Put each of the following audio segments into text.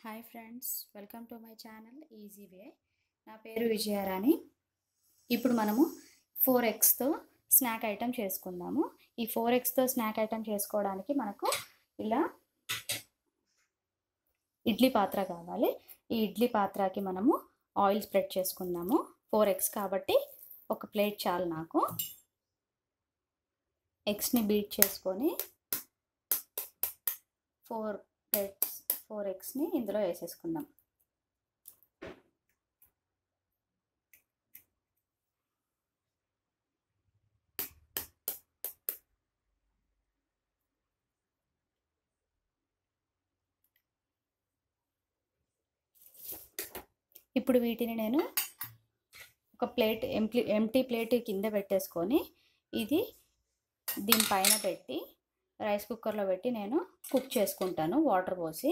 hi friends welcome to my channel easy way నా పేరు విజయారాణి ఇప్పుడు మనము ఫోర్ ఎగ్స్తో స్నాక్ ఐటెం చేసుకుందాము ఈ ఫోర్ ఎగ్స్తో స్నాక్ ఐటెం చేసుకోవడానికి మనకు ఇలా ఇడ్లీ పాత్ర కావాలి ఈ ఇడ్లీ పాత్రకి మనము ఆయిల్ స్ప్రెడ్ చేసుకుందాము ఫోర్ ఎగ్స్ కాబట్టి ఒక ప్లేట్ చాలు నాకు ఎగ్స్ని బీట్ చేసుకొని ఫోర్ ప్లేట్స్ ఫోర్ ఎగ్స్ని ఇందులో వేసేసుకుందాం ఇప్పుడు వీటిని నేను ఒక ప్లేట్ ఎంప్టీ ఎంటీ ప్లేట్ కింద పెట్టేసుకొని ఇది దీనిపైన పెట్టి రైస్ కుక్కర్లో పెట్టి నేను కుక్ చేసుకుంటాను వాటర్ పోసి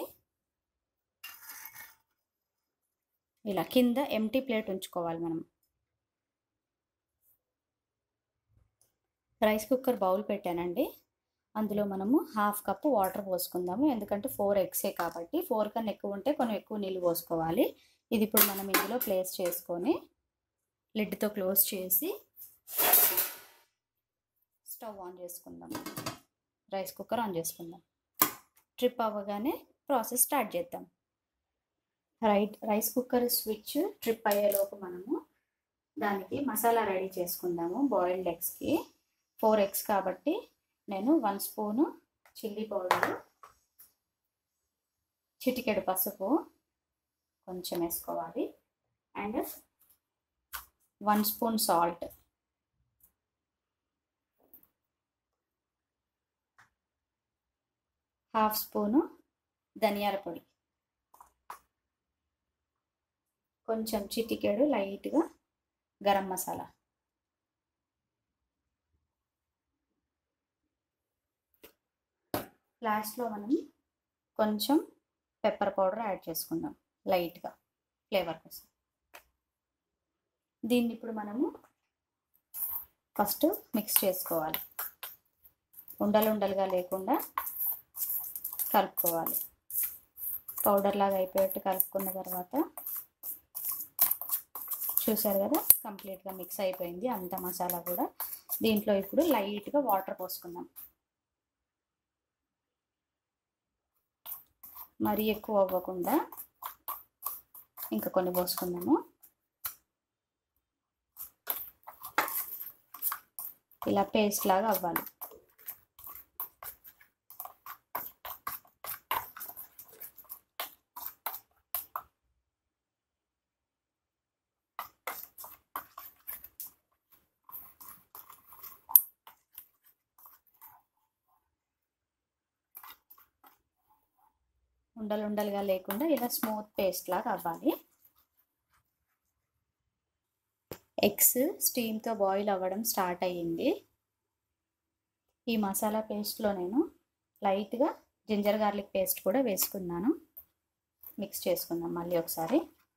ఇలా కింద ఎంటీ ప్లేట్ ఉంచుకోవాలి మనం రైస్ కుక్కర్ బౌల్ పెట్టానండి అందులో మనము హాఫ్ కప్ వాటర్ పోసుకుందాము ఎందుకంటే ఫోర్ ఎగ్సే కాబట్టి ఫోర్ కన్నా ఎక్కువ ఉంటే కొన్ని ఎక్కువ నీళ్ళు పోసుకోవాలి ఇది ఇప్పుడు మనం ఇందులో ప్లేస్ చేసుకొని లిడ్తో క్లోజ్ చేసి స్టవ్ ఆన్ చేసుకుందాం రైస్ కుక్కర్ ఆన్ చేసుకుందాం ట్రిప్ అవ్వగానే ప్రాసెస్ స్టార్ట్ చేద్దాం right rice cooker switch trip అయ్యేలోపు మనము దానికి మసాలా రెడీ చేసుకుందాము బాయిల్డ్ ఎగ్స్కి ఫోర్ ఎగ్స్ కాబట్టి నేను వన్ స్పూను చిల్లీ పౌడరు చిటికెడు పసుపు కొంచెం వేసుకోవాలి and one spoon salt half spoon ధనియాల పొడి కొంచెం చిటికెడు లైట్గా గరం మసాలా లాస్ట్లో మనం కొంచెం పెప్పర్ పౌడర్ యాడ్ చేసుకుందాం లైట్గా ఫ్లేవర్ కోసం దీన్ని ఇప్పుడు మనము ఫస్ట్ మిక్స్ చేసుకోవాలి ఉండలు ఉండలుగా లేకుండా కలుపుకోవాలి పౌడర్ లాగా అయిపోయేట్టు కలుపుకున్న తర్వాత చూసారు కదా కంప్లీట్గా మిక్స్ అయిపోయింది అంత మసాలా కూడా దీంట్లో ఇప్పుడు లైట్గా వాటర్ పోసుకుందాం మరీ ఎక్కువ అవ్వకుండా ఇంకా కొన్ని పోసుకుందాము ఇలా పేస్ట్ లాగా అవ్వాలి ఉండలు ఉండలుగా లేకుండా ఇలా స్మూత్ పేస్ట్ లాగా అవ్వాలి ఎగ్స్ స్టీమ్తో బాయిల్ అవ్వడం స్టార్ట్ అయ్యింది ఈ మసాలా పేస్ట్లో నేను లైట్గా జింజర్ గార్లిక్ పేస్ట్ కూడా వేసుకున్నాను మిక్స్ చేసుకుందాం మళ్ళీ ఒకసారి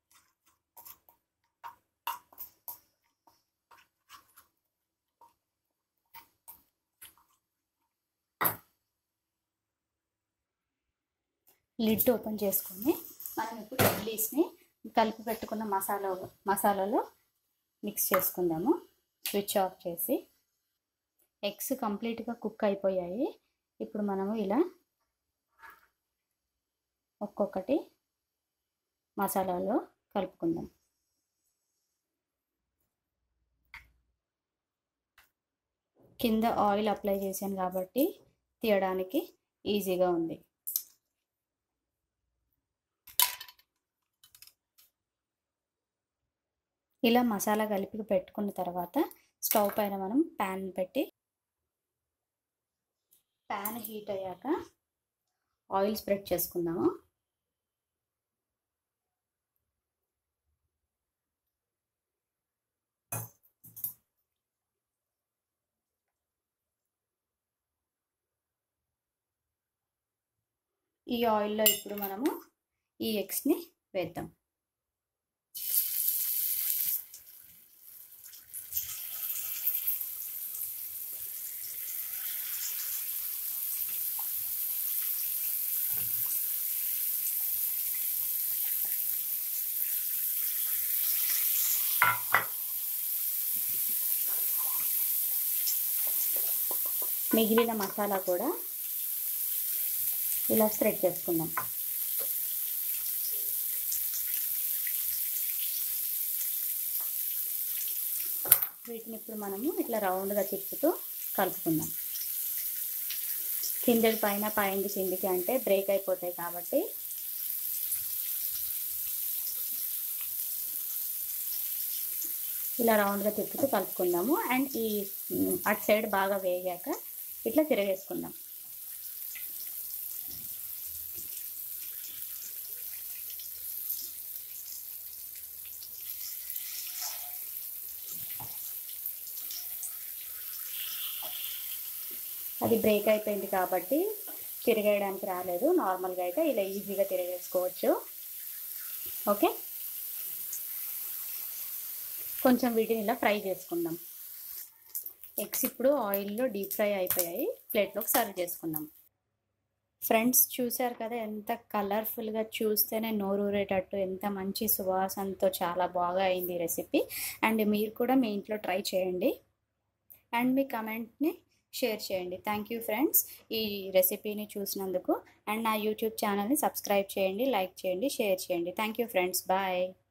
లిడ్ ఓపెన్ చేసుకొని మనం ఇప్పుడు ఇడ్లీస్ని కలిపి పెట్టుకున్న మసాలా మసాలాలో మిక్స్ చేసుకుందాము స్విచ్ ఆఫ్ చేసి ఎగ్స్ కంప్లీట్గా కుక్ అయిపోయాయి ఇప్పుడు మనము ఇలా ఒక్కొక్కటి మసాలాలో కలుపుకుందాం కింద ఆయిల్ అప్లై చేశాను కాబట్టి తీయడానికి ఈజీగా ఉంది ఇలా మసాలా కలిపి పెట్టుకున్న తర్వాత స్టవ్ పైన మనం ప్యాన్ పెట్టి ప్యాన్ హీట్ అయ్యాక ఆయిల్ స్ప్రెడ్ చేసుకుందాము ఈ ఆయిల్లో ఇప్పుడు మనము ఈ ఎగ్స్ని వేద్దాం మిగిలిన మసాలా కూడా ఇలా స్ప్రెడ్ చేసుకుందాం వీటిని ఇప్పుడు మనము ఇట్లా రౌండ్గా తిప్పుతూ కలుపుకుందాం కిందకి పైన పైంది కిందికి అంటే బ్రేక్ అయిపోతాయి కాబట్టి ఇలా రౌండ్గా తిప్పుతూ కలుపుకుందాము అండ్ ఈ మ్, అటు సైడ్ బాగా వేగాక ఇట్లా తిరగేసుకుందాం అది బ్రేక్ అయిపోయింది కాబట్టి తిరగేయడానికి రాలేదు నార్మల్గా అయితే ఇలా ఈజీగా తిరగేసుకోవచ్చు ఓకే కొంచెం వీటిని ఇలా ఫ్రై చేసుకుందాం ఎగ్స్ ఇప్పుడు ఆయిల్లో డీప్ ఫ్రై అయిపోయాయి ప్లేట్లోకి సర్వ్ చేసుకుందాం ఫ్రెండ్స్ చూశారు కదా ఎంత కలర్ఫుల్గా చూస్తేనే నోరూరేటట్టు ఎంత మంచి సువాసనతో చాలా బాగా అయింది రెసిపీ అండ్ మీరు కూడా మీ ఇంట్లో ట్రై చేయండి అండ్ మీ కమెంట్ని షేర్ చేయండి థ్యాంక్ యూ ఫ్రెండ్స్ ఈ రెసిపీని చూసినందుకు అండ్ నా యూట్యూబ్ ఛానల్ని సబ్స్క్రైబ్ చేయండి లైక్ చేయండి షేర్ చేయండి థ్యాంక్ యూ ఫ్రెండ్స్ బాయ్